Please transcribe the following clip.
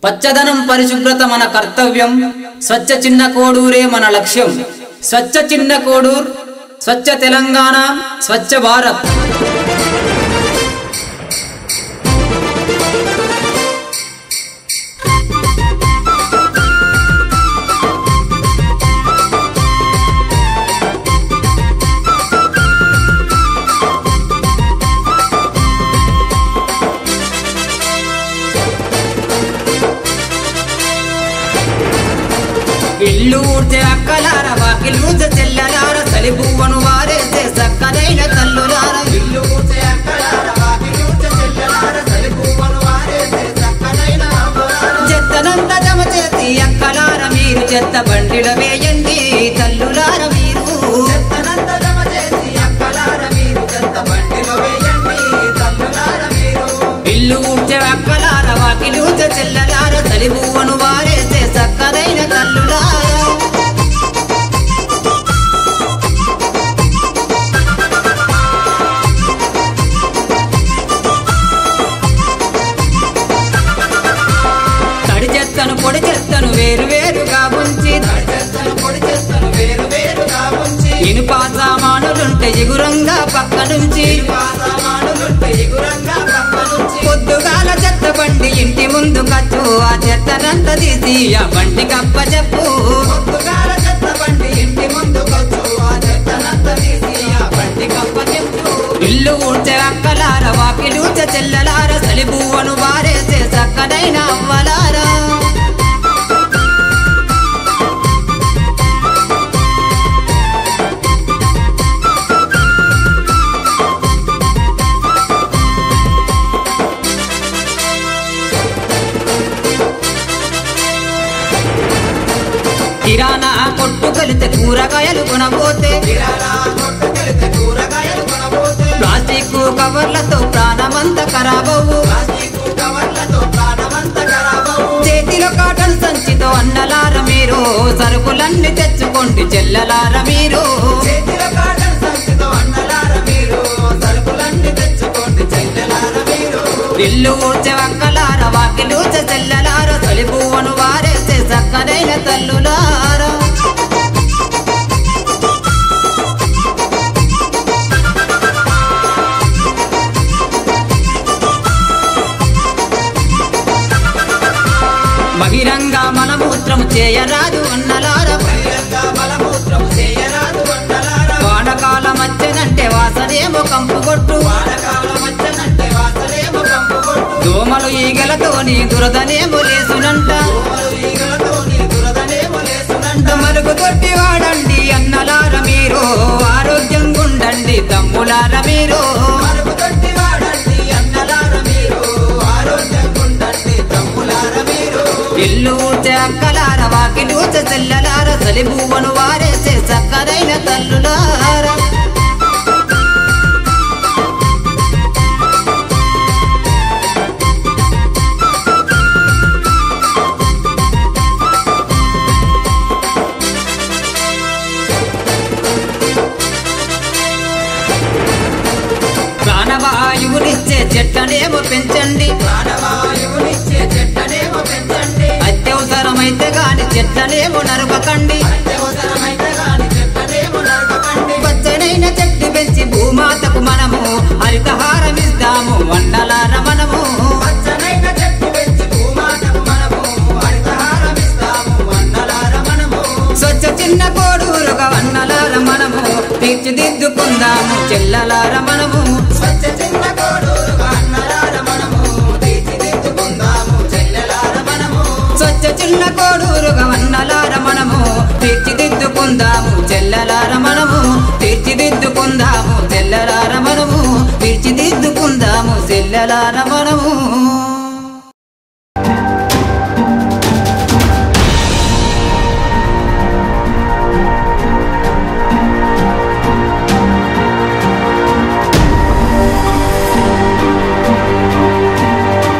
పచ్చదనం పరిశుభ్రత మన కర్తవ్యం స్వచ్ఛ చిన్న కోడూరే మన లక్ష్యం స్వచ్ఛ చిన్న కోడూర్ స్వచ్ఛ తెలంగాణ స్వచ్ఛ భారత్ ఇల్లు ఊడ్చే అక్కలార వాకిలూచ చెల్లలార సలిపువ్వను వారేసే సక్కనైన తల్లులార ఇల్లు ఊడ్చే అక్కలార వాకిలూచ చెల్లలార సలిపువ్వను వారేసే సక్కనైన అమ్మలార. చెత్తనంత జమ చేసి అక్కలార మీరు చెత్త బండిల వేయండి తల్లులార మీరు చెత్తనంత జమ చేసి అక్కలార మీరు చెత్త బండిలో వేయండి తల్లులార మీరు ఇల్లు ఊడ్చే అక్కలార వాకిలూచ చెల్లలార సలిపువ్వను వారేసే సక్కనైన తల్లులార తడి చెత్తను పొడి చెత్తను వేరు వేరుగా ఉంచి తడి చెత్తను పొడి చెత్తను వేరు వేరుగా ఉంచి ఇనుప సామానులుంటే ఎగురంగా పక్క నుంచి పొద్దుగాల చెత్త బండి ఇంటి ముందు కచ్చు ఆ చెత్తనంత తీసి ఆ బండి కప్ప చెప్పు పొద్దుగాల చెత్త బండి ఇంటి ముందు కచ్చు ఆ చెత్తనంత తీసి ఆ బండి కప్ప చెప్పు ఇల్లు ఊడ్చే అక్కలార వాకిలూచ చెల్లలార సలిబువ్వను వారేసే చక్కనైన అవ్వలారా కిరాణా కొట్టు కలితే కూరగాయలు కొనబోతే ప్లాస్టిక్ కవర్లతో ప్రాణమంత ఖరాబవు చేతిలో కాటన్ సంచితో అన్నలార మీరు సరుకులన్నీ తెచ్చుకోండి చెల్లలార మీరు ఇల్లు ఊడ్చే వక్కలార వాకిలూచ చెల్లలార తొలిపువ్వను వారేసే చక్కనైన తల్లులారా బహిరంగ మలమూత్రము చేయరాదు అన్నలార వానకాల మధ్యనంటే వాసనేమో కంపు కొట్టు దోమలు ఈగలతోని దురదనేమో లేసునంట మలుగు తొట్టి వాడండి అన్నలార మీరు ఆరోగ్యంగా ఉండండి తమ్ములార మీరు ఇల్లు ఊడ్చే అక్కలార వాకిలూచ చెల్లలార సలిబువ్వను వారేసే చక్కరైన తల్లులార ప్రాణవాయువునిచ్చే చెట్టనేమో పెంచండి అత్యవసరమైతే గాని చెట్లనేమో నరకకండి పచ్చనైన చెట్టు పెంచి భూమాతకు మనము హరితహారం ఇస్తాము వండలార మనము స్వచ్ఛ చిన్న కోడూరుగా వన్నలార మనము తీర్చిదిద్దుకుందాము చెల్లలార మనము స్వచ్ఛ చిన్న కోడూరుగా అన్నలార మనము తీర్చిదిద్దుకుందాము చెల్లలార మనము స్వచ్ఛ చిన్న కోడూరుగా వన్నలార మనము తీర్చిదిద్దుకుందాము చెల్లలార మనము తీర్చిదిద్దుకుందాము చెల్లలార మనము తీర్చిదిద్దుకుందాము చెల్లలార మనము